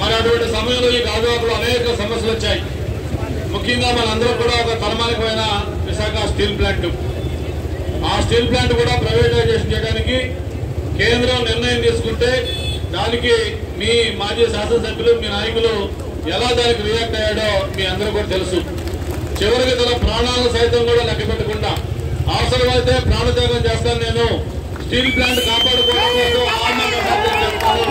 మరి అటువంటి సమయంలో ఈ గాజువాకలో అనేక సమస్యలు వచ్చాయి ముఖ్యంగా మనందరూ కూడా ఒక తలమానికమైన విశాఖ స్టీల్ ప్లాంట్ ఆ స్టీల్ ప్లాంట్ కూడా ప్రైవేటైజేషన్ చేయడానికి కేంద్రం నిర్ణయం తీసుకుంటే దానికి మీ మాజీ శాసనసభ్యులు మీ నాయకులు ఎలా దానికి రియాక్ట్ అయ్యాడో మీ అందరూ కూడా తెలుసు చివరికి తన ప్రాణాలు సైతం కూడా లెక్క పెట్టకుండా అవసరమైతే ప్రాణత్యాగం చేస్తాను నేను స్టీల్ ప్లాంట్ కాపాడుకోవడం కోసం ఆత్మహత్య సాధ్యం చేస్తాను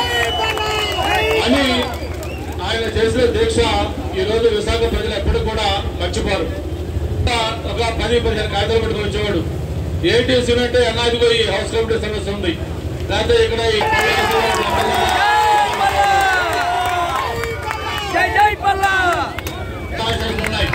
అని ఆయన చేసిన దీక్ష ఈ రోజు విశాఖ ప్రజలు ఎప్పుడు కూడా మర్చిపోరు ఒక పది పదిహేను కాగితాలు పెట్టుకొని వచ్చేవాడు ఏంటి సిమెంట్ ఎన్నాదిగో ఈ హౌస్ కమిటీ సమస్య ఉంది లేకపోతే ఇక్కడ ఈ జై జై పల్లా కాన్స్టిట్యూన్స్ ఉన్నాయి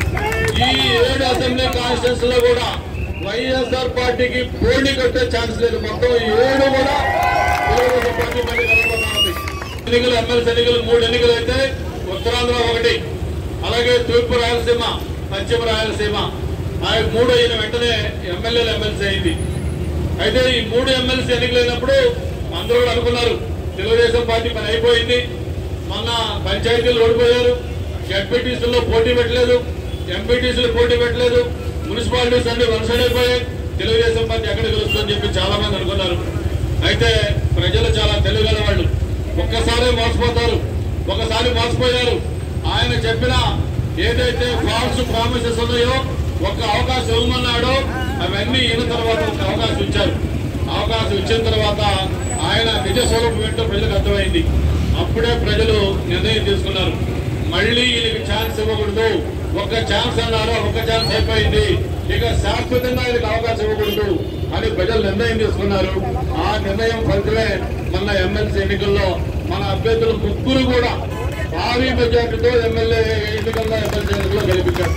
ఈ ఏడు అసెంబ్లీ కాన్స్టిట్యూన్స్ లో కూడా వైఎస్ఆర్ పార్టీకి పోటీ కట్టే ఛాన్స్ లేదు మొత్తం ఈ ఏడు కూడా తెలుగుదేశం పార్టీ పైన కలబోతా ఉంది ఎన్నికలు ఎమ్మెల్సీ ఎన్నికలు మూడు ఎన్నికలు అయితే ఉత్తరాంధ్ర ఒకటి అలాగే తూర్పు రాయలసీమ పశ్చిమ రాయలసీమ ఆ మూడు అయిన వెంటనే ఎమ్మెల్యేలు ఎమ్మెల్సీ అయింది అయితే ఈ మూడు ఎమ్మెల్సీ ఎన్నికలైనప్పుడు అందరూ కూడా అనుకున్నారు తెలుగుదేశం పార్టీ పని అయిపోయింది మొన్న పంచాయతీలు ఓడిపోయారు జడ్పీటీసీలో పోటీ పెట్టలేదు ఎంపీటీసీలు పోటీ పెట్టలేదు మున్సిపాలిటీస్ అన్ని వన్ సైడ్ అయిపోయాయి తెలుగుదేశం పార్టీ ఎక్కడ గెలుస్తుందని చెప్పి చాలా మంది అనుకున్నారు అయితే ప్రజలు చాలా తెలివిగల వాళ్ళు ఒక్కసారి మోసపోతారు ఒకసారి మోసపోయారు ఆయన చెప్పిన ఏదైతే ఫాల్స్ ప్రామిసెస్ ఉన్నాయో ఒక అవకాశం ఇవ్వమన్నాడో అవన్నీ అయిన తర్వాత ఒక అవకాశం ఇచ్చారు అవకాశం ఇచ్చిన తర్వాత ఆయన నిజ స్వరూపం ఏంటో ప్రజలకు అర్థమైంది అప్పుడే ప్రజలు నిర్ణయం తీసుకున్నారు మళ్ళీ ఈయనకి ఛాన్స్ ఇవ్వకూడదు ఒక్క ఛాన్స్ అన్నారు ఒక్క ఛాన్స్ అయిపోయింది ఇక శాశ్వతంగా ఆయనకు అవకాశం ఇవ్వకూడదు అని ప్రజలు నిర్ణయం తీసుకున్నారు ఆ నిర్ణయం ఫలితమే మన ఎమ్మెల్సీ ఎన్నికల్లో మన అభ్యర్థులు ముగ్గురు కూడా భారీ మెజార్టీతో ఎమ్మెల్యే ఎన్నికల్లో ఎమ్మెల్సీ ఎన్నికల్లో గెలిపించారు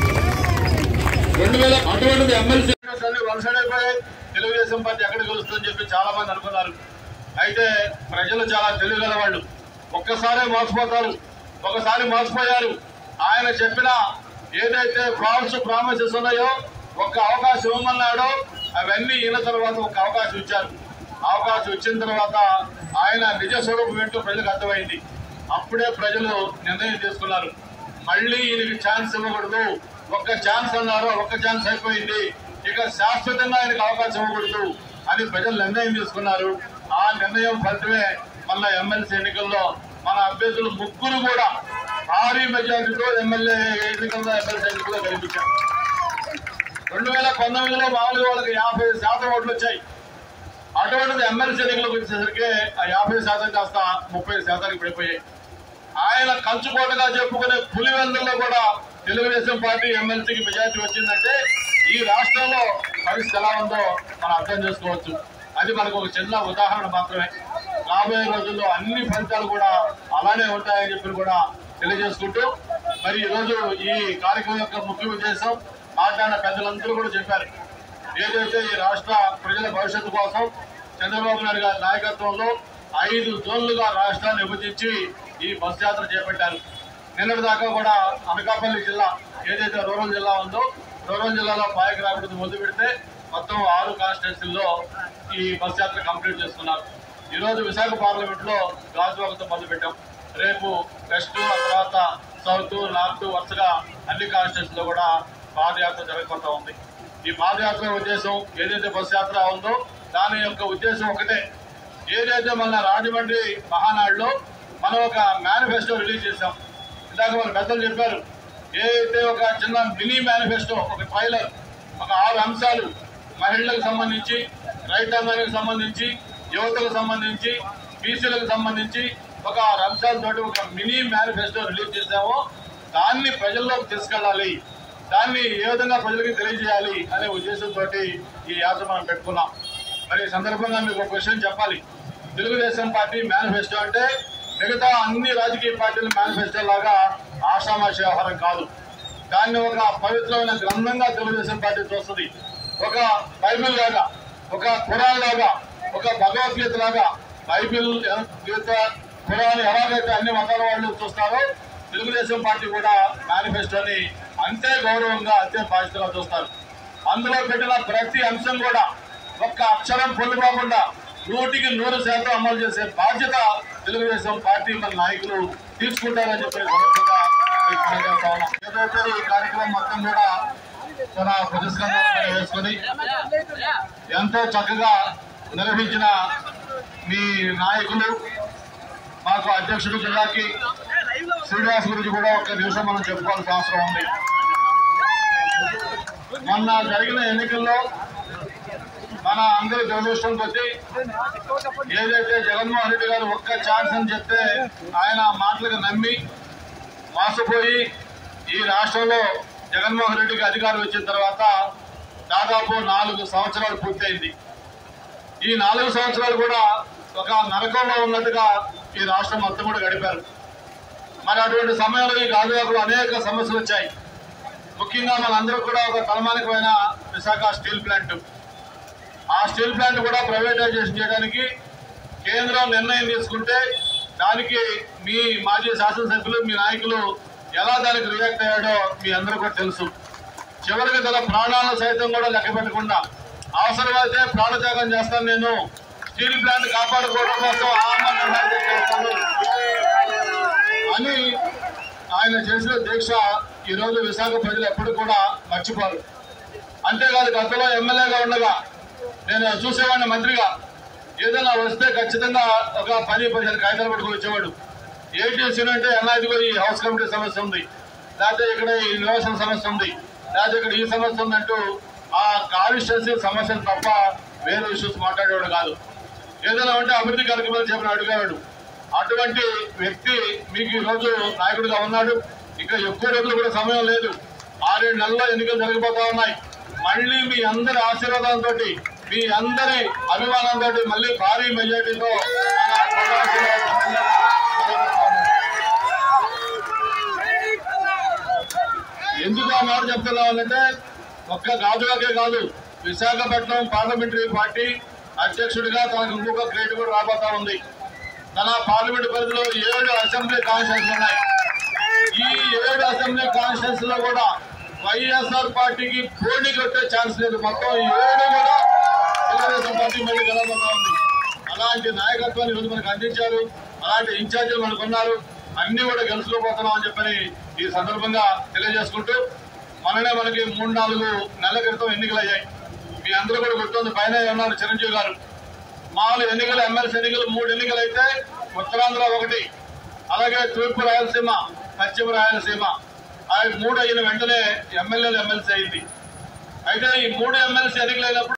రెండు వేల అటువంటిది ఎమ్మెల్సీ అన్ని వన్ సైడ్ అయిపోయాయి తెలుగుదేశం పార్టీ ఎక్కడ గెలుస్తుందని చెప్పి చాలా మంది అనుకున్నారు అయితే ప్రజలు చాలా తెలివిగల వాళ్ళు ఒక్కసారే మోసపోతారు ఒకసారి మోసపోయారు ఆయన చెప్పిన ఏదైతే ఫాల్స్ ప్రామిసెస్ ఉన్నాయో ఒక్క అవకాశం ఇవ్వమన్నాడో అవన్నీ అయిన తర్వాత ఒక అవకాశం ఇచ్చారు అవకాశం ఇచ్చిన తర్వాత ఆయన నిజ స్వరూపం ఏంటో ప్రజలకు అర్థమైంది అప్పుడే ప్రజలు నిర్ణయం తీసుకున్నారు మళ్ళీ ఈయనకి ఛాన్స్ ఇవ్వకూడదు ఒక్క ఛాన్స్ అన్నారు ఒక్క ఛాన్స్ అయిపోయింది ఇక శాశ్వతంగా ఆయనకు అవకాశం ఇవ్వకూడదు అని ప్రజలు నిర్ణయం తీసుకున్నారు ఆ నిర్ణయం ఫలితమే మన ఎమ్మెల్సీ ఎన్నికల్లో మన అభ్యర్థులు ముగ్గురు కూడా భారీ మెజారిటీతో ఎమ్మెల్యే ఎన్నికల్లో ఎమ్మెల్సీ ఎన్నికల్లో గెలిపించారు రెండు వేల పంతొమ్మిదిలో మామూలుగా వాళ్ళకి యాభై శాతం ఓట్లు వచ్చాయి అటువంటిది ఎమ్మెల్సీ ఎన్నికలకు వచ్చేసరికి ఆ యాభై శాతం కాస్త ముప్పై శాతానికి పడిపోయాయి ఆయన కంచుకోటగా చెప్పుకునే పులివెందుల్లో కూడా తెలుగుదేశం పార్టీ ఎమ్మెల్సీకి మెజార్టీ వచ్చిందంటే ఈ రాష్ట్రంలో పరిస్థితి ఎలా ఉందో మనం అర్థం చేసుకోవచ్చు అది మనకు ఒక చిన్న ఉదాహరణ మాత్రమే రాబోయే రోజుల్లో అన్ని ఫలితాలు కూడా అలానే ఉంటాయని చెప్పి కూడా తెలియజేసుకుంటూ మరి ఈరోజు ఈ కార్యక్రమం యొక్క ముఖ్య ఉద్దేశం మాట్లాడిన పెద్దలందరూ కూడా చెప్పారు ఏదైతే ఈ రాష్ట్ర ప్రజల భవిష్యత్తు కోసం చంద్రబాబు నాయుడు గారి నాయకత్వంలో ఐదు జోన్లుగా రాష్ట్రాన్ని విభజించి ఈ బస్ యాత్ర చేపట్టారు నిన్నటి దాకా కూడా అనకాపల్లి జిల్లా ఏదైతే రూరల్ జిల్లా ఉందో రూరల్ జిల్లాలో పాయక రాబడి మొదలు పెడితే మొత్తం ఆరు కాన్స్టిట్యున్సీల్లో ఈ బస్ యాత్ర కంప్లీట్ చేసుకున్నారు ఈ రోజు విశాఖ పార్లమెంట్ లో గాజువాకతో మొదలు పెట్టాం రేపు వెస్ట్ ఆ తర్వాత సౌత్ నార్త్ వరుసగా అన్ని కాన్స్టిట్యున్సీలో కూడా పాదయాత్ర జరగబోతా ఉంది ఈ పాదయాత్ర ఉద్దేశం ఏదైతే బస్ యాత్ర ఉందో దాని యొక్క ఉద్దేశం ఒకటే ఏదైతే మన రాజమండ్రి మహానాడులో మనం ఒక మేనిఫెస్టో రిలీజ్ చేశాం ఇందాక మన పెద్దలు చెప్పారు ఏదైతే ఒక చిన్న మినీ మేనిఫెస్టో ఒక ట్రైలర్ ఒక ఆరు అంశాలు మహిళలకు సంబంధించి రైతాంగానికి సంబంధించి యువతకు సంబంధించి బీసీలకు సంబంధించి ఒక ఆరు అంశాలతోటి ఒక మినీ మేనిఫెస్టో రిలీజ్ చేశామో దాన్ని ప్రజల్లోకి తీసుకెళ్ళాలి దాన్ని ఏ విధంగా ప్రజలకి తెలియజేయాలి అనే ఉద్దేశంతో ఈ యాత్ర మనం పెట్టుకున్నాం మరి ఈ సందర్భంగా మీకు ఒక విషయం చెప్పాలి తెలుగుదేశం పార్టీ మేనిఫెస్టో అంటే మిగతా అన్ని రాజకీయ పార్టీల మేనిఫెస్టో లాగా ఆషామాషి వ్యవహారం కాదు దాన్ని ఒక పవిత్రమైన గ్రంథంగా తెలుగుదేశం పార్టీ చూస్తుంది ఒక బైబిల్ లాగా ఒక ఖురాన్ లాగా ఒక భగవద్గీత లాగా బైబిల్ గీత ఖురాన్ ఎలాగైతే అన్ని మతాల వాళ్ళు చూస్తారో తెలుగుదేశం పార్టీ కూడా మేనిఫెస్టోని అంతే గౌరవంగా అంతే బాధ్యతగా చూస్తారు అందులో పెట్టిన ప్రతి అంశం కూడా ఒక్క అక్షరం పొందుకోకుండా నూటికి నూరు శాతం అమలు చేసే బాధ్యత తెలుగుదేశం పార్టీ మన నాయకులు తీసుకుంటారని చెప్పి సందర్భంగా మీకు తెలియజేస్తా ఉన్నాం. ఏదైతే ఈ కార్యక్రమం మొత్తం కూడా తన ప్రతిస్పందన వేసుకుని ఎంతో చక్కగా నిర్వహించిన మీ నాయకులు మాకు అధ్యక్షుడు జిల్లాకి శ్రీనివాస్ గురించి కూడా ఒక నిమిషం మనం చెప్పుకోవాల్సిన అవసరం ఉంది మొన్న జరిగిన ఎన్నికల్లో మన అందరి దురదృష్టం కొద్దీ ఏదైతే జగన్మోహన్ రెడ్డి గారు ఒక్క ఛాన్స్ అని చెప్తే ఆయన ఆ మాటలకు నమ్మి మోసపోయి ఈ రాష్ట్రంలో జగన్మోహన్ రెడ్డికి అధికారం వచ్చిన తర్వాత దాదాపు నాలుగు సంవత్సరాలు పూర్తయింది ఈ నాలుగు సంవత్సరాలు కూడా ఒక నరకంలో ఉన్నట్టుగా ఈ రాష్ట్రం మొత్తం కూడా గడిపారు మరి అటువంటి సమయంలో ఈ గాజువాకలో అనేక సమస్యలు వచ్చాయి ముఖ్యంగా మనందరూ కూడా ఒక తలమానికమైన విశాఖ స్టీల్ ప్లాంట్ ఆ స్టీల్ ప్లాంట్ కూడా ప్రైవేటైజేషన్ చేయడానికి కేంద్రం నిర్ణయం తీసుకుంటే దానికి మీ మాజీ శాసనసభ్యులు మీ నాయకులు ఎలా దానికి రియాక్ట్ అయ్యాడో మీ అందరూ కూడా తెలుసు చివరికి తన ప్రాణాలను సైతం కూడా లెక్క పెట్టకుండా అవసరమైతే ప్రాణత్యాగం చేస్తాను నేను స్టీల్ ప్లాంట్ కాపాడుకోవడం కోసం ఆమరణ నిరాహార చేస్తాను అని ఆయన చేసిన దీక్ష ఈ రోజు విశాఖ ప్రజలు ఎప్పుడు కూడా మర్చిపోరు అంతేకాదు గతంలో ఎమ్మెల్యేగా ఉండగా నేను చూసేవాడిని మంత్రిగా ఏదైనా వస్తే ఖచ్చితంగా ఒక పది పదిహేను కాగితాలు పట్టుకొని వచ్చేవాడు ఏంటి విషయం అంటే ఎలా ఇదిగో ఈ హౌస్ కమిటీ సమస్య ఉంది లేకపోతే ఇక్కడ ఈ నివాసన సమస్య ఉంది లేకపోతే ఇక్కడ ఈ సమస్య ఉందంటూ ఆ కాన్స్టిట్యున్సీ సమస్యలు తప్ప వేరే ఇష్యూస్ మాట్లాడేవాడు కాదు ఏదైనా ఉంటే అభివృద్ధి కార్యక్రమాలు చెప్పిన అడిగేవాడు అటువంటి వ్యక్తి మీకు ఈ రోజు నాయకుడిగా ఉన్నాడు ఇంకా ఎక్కువ రోజులు కూడా సమయం లేదు ఆరేడు నెలల్లో ఎన్నికలు జరిగిపోతా ఉన్నాయి మళ్ళీ మీ అందరి ఆశీర్వాదంతో మీ అందరి అభిమానంతో మళ్ళీ భారీ మెజార్టీతో మన కొండా శ్రీనివాస్ ఎమ్మెల్యే ఎందుకు ఆ మాట చెప్తున్నామంటే ఒక్క గాజువాకే కాదు విశాఖపట్నం పార్లమెంటరీ పార్టీ అధ్యక్షుడిగా తనకు ఇంకొక క్రెడిట్ కూడా రాబోతా ఉంది తన పార్లమెంట్ పరిధిలో ఏడు అసెంబ్లీ కాన్స్టిట్యూన్స్ ఉన్నాయి ఈ ఏడు అసెంబ్లీ కాన్స్టిట్యూన్స్ లో కూడా వైఎస్ఆర్ పార్టీకి పోటీ కొట్టే ఛాన్స్ లేదు మొత్తం ఈ ఏడు కూడా తెలుగుదేశం పార్టీ మళ్ళీ గెలవబోతా ఉంది అలాంటి నాయకత్వాన్ని ఈరోజు మనకు అందించారు అలాంటి ఇన్ఛార్జీలు మనకు ఉన్నారు అన్ని కూడా గెలుచుకోబోతున్నాం అని చెప్పని ఈ సందర్భంగా తెలియజేసుకుంటూ మననే మనకి మూడు నాలుగు నెలల క్రితం ఎన్నికలు అయ్యాయి మీ అందరూ కూడా గుర్తుంది పైన ఉన్నారు చిరంజీవి గారు మామూలు ఎన్నికలు ఎమ్మెల్సీ ఎన్నికలు మూడు ఎన్నికలు అయితే ఉత్తరాంధ్ర ఒకటి అలాగే తూర్పు రాయలసీమ పశ్చిమ రాయలసీమ ఆ మూడు అయిన వెంటనే ఎమ్మెల్యేలు ఎమ్మెల్సీ అయింది అయితే ఈ మూడు ఎమ్మెల్సీ ఎన్నికలు అయినప్పుడు